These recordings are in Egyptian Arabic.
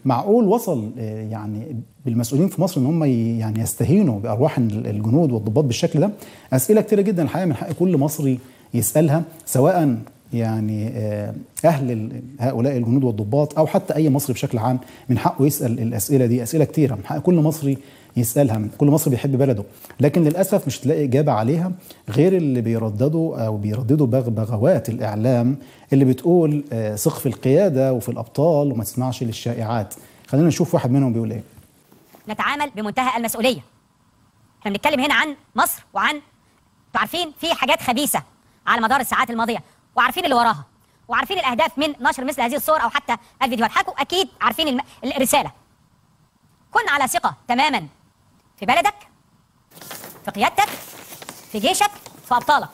معقول وصل آه، يعني بالمسؤولين في مصر ان هم ي- يعني يستهينوا بارواح الجنود والضباط بالشكل ده اسئله كتيره جدا الحقيقه من حق كل مصري يسالها سواء يعني آه، اهل ال- هؤلاء الجنود والضباط او حتى اي مصري بشكل عام من حقه يسال الاسئله دي اسئله كتيره من حق كل مصري يسالها من كل مصري بيحب بلده لكن للاسف مش تلاقي اجابه عليها غير اللي بيرددوا او بيرددوا بغ- بغوات الاعلام اللي بتقول آه، ثق في القياده وفي الابطال وما تسمعش للشائعات خلينا نشوف واحد منهم بيقول ايه نتعامل بمنتهى المسؤوليه احنا بنتكلم هنا عن مصر وعن انتوا عارفين في حاجات خبيثه على مدار الساعات الماضيه وعارفين اللي وراها وعارفين الاهداف من نشر مثل هذه الصور او حتى الفيديوهات حكوا اكيد عارفين الم... الرساله كن على ثقه تماما في بلدك في قيادتك في جيشك في ابطالك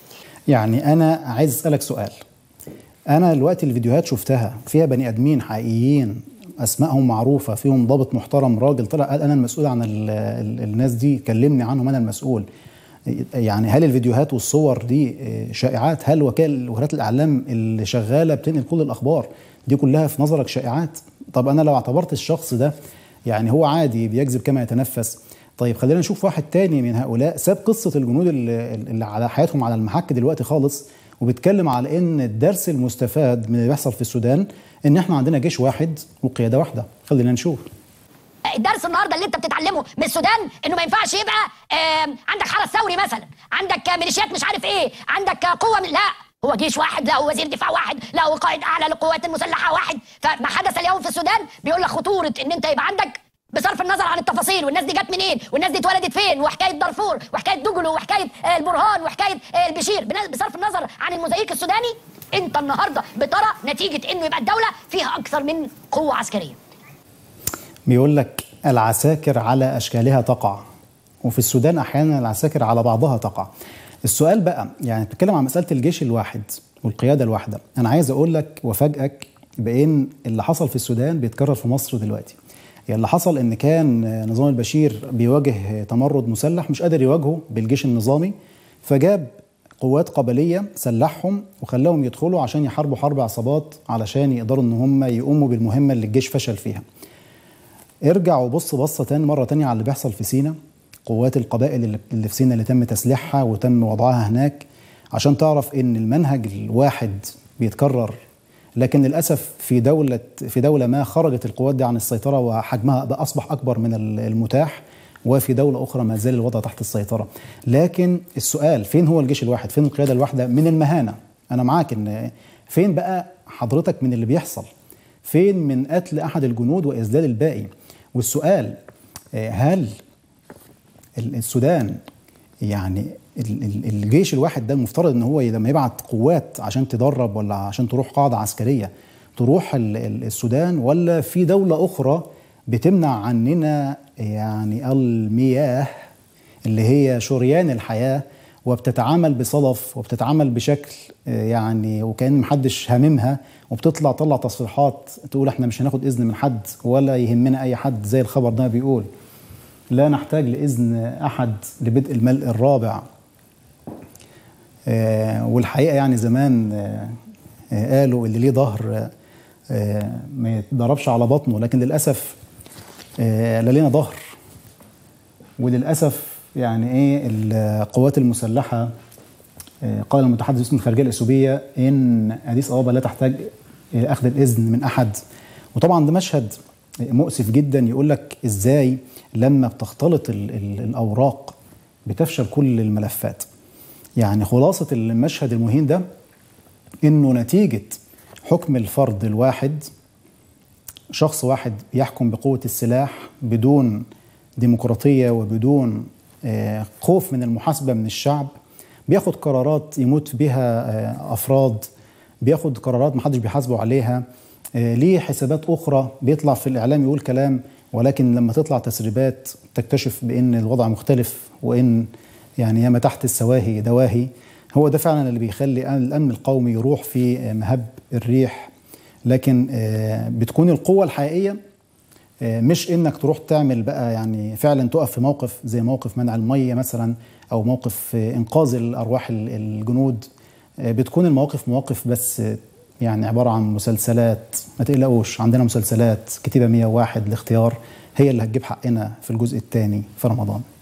يعني انا عايز اسالك سؤال انا دلوقتي الفيديوهات شفتها فيها بني ادمين حقيقيين اسمائهم معروفه فيهم ضابط محترم راجل طلع قال انا المسؤول عن ال ال الناس دي كلمني عنهم انا المسؤول يعني هل الفيديوهات والصور دي شائعات هل وكال وكالات الاعلام اللي شغاله بتنقل كل الاخبار دي كلها في نظرك شائعات طب انا لو اعتبرت الشخص ده يعني هو عادي بيكذب كما يتنفس طيب خلينا نشوف واحد تاني من هؤلاء ساب قصه الجنود اللي, اللي على حياتهم على المحك دلوقتي خالص وبيتكلم على ان الدرس المستفاد من اللي بيحصل في السودان ان احنا عندنا جيش واحد وقياده واحده خلينا نشوف الدرس النهارده اللي انت بتتعلمه من السودان انه ما ينفعش يبقى آه عندك حرس ثوري مثلا عندك ميليشيات مش عارف ايه عندك قوه من لا هو جيش واحد له وزير دفاع واحد له قائد اعلى للقوات المسلحه واحد فما حدث اليوم في السودان بيقول لك خطوره ان انت يبقى عندك بصرف النظر عن التفاصيل والناس دي جت منين والناس دي اتولدت فين وحكايه دارفور وحكايه دجلو وحكايه آه البرهان وحكايه آه البشير بصرف النظر عن الموزايك السوداني انت النهارده بترى نتيجه انه يبقى الدوله فيها اكثر من قوه عسكريه بيقول لك العساكر على اشكالها تقع وفي السودان احيانا العساكر على بعضها تقع السؤال بقى يعني بتتكلم عن مساله الجيش الواحد والقياده الواحده انا عايز اقول لك وافاجئك بان اللي حصل في السودان بيتكرر في مصر دلوقتي يعني اللي حصل ان كان نظام البشير بيواجه تمرد مسلح مش قادر يواجهه بالجيش النظامي فجاب قوات قبليه سلحهم وخلاهم يدخلوا عشان يحاربوا حرب عصابات علشان يقدروا ان هم يقوموا بالمهمه اللي الجيش فشل فيها ارجع وبص بصه تاني مره تانية على اللي بيحصل في سينا قوات القبائل اللي في سينا اللي تم تسليحها وتم وضعها هناك عشان تعرف ان المنهج الواحد بيتكرر لكن للاسف في دوله في دوله ما خرجت القوات دي عن السيطره وحجمها بقى اصبح اكبر من المتاح وفي دوله اخرى ما زال الوضع تحت السيطره لكن السؤال فين هو الجيش الواحد فين القياده الواحده من المهانه انا معاك ان فين بقى حضرتك من اللي بيحصل فين من قتل احد الجنود واذلال الباقي والسؤال هل السودان يعني الجيش الواحد ده المفترض ان هو لما يبعت قوات عشان تدرب ولا عشان تروح قاعده عسكريه تروح السودان ولا في دوله اخرى بتمنع عننا يعني المياه اللي هي شريان الحياه وبتتعامل بصدف وبتتعامل بشكل يعني وكان محدش هاممها وبتطلع طلع تصريحات تقول احنا مش هناخد اذن من حد ولا يهمنا اي حد زي الخبر ده بيقول لا نحتاج لاذن احد لبدء الملء الرابع آه والحقيقه يعني زمان آه آه قالوا اللي ليه ظهر ما يتضربش على بطنه لكن للاسف لا لينا ظهر وللاسف يعني ايه القوات المسلحه قال المتحدث باسم الخارجيه الاثيوبيه ان اديس ابابا لا تحتاج اخذ الاذن من احد وطبعا ده مشهد مؤسف جدا يقول لك ازاي لما بتختلط ال ال الاوراق بتفشل كل الملفات يعني خلاصه المشهد المهين ده انه نتيجه حكم الفرد الواحد شخص واحد يحكم بقوه السلاح بدون ديمقراطيه وبدون خوف من المحاسبه من الشعب بياخد قرارات يموت بها افراد بياخد قرارات محدش بيحاسبه عليها ليه حسابات اخرى بيطلع في الاعلام يقول كلام ولكن لما تطلع تسريبات تكتشف بان الوضع مختلف وان يعني ياما تحت السواهي دواهي هو ده فعلا اللي بيخلي الامن القومي يروح في مهب الريح لكن بتكون القوه الحقيقيه مش انك تروح تعمل بقى يعني فعلا تقف في موقف زي موقف منع الميه مثلا او موقف انقاذ الارواح الجنود بتكون المواقف مواقف بس يعني عباره عن مسلسلات ما تقلقوش عندنا مسلسلات كتيبه 101 الاختيار هي اللي هتجيب حقنا في الجزء الثاني في رمضان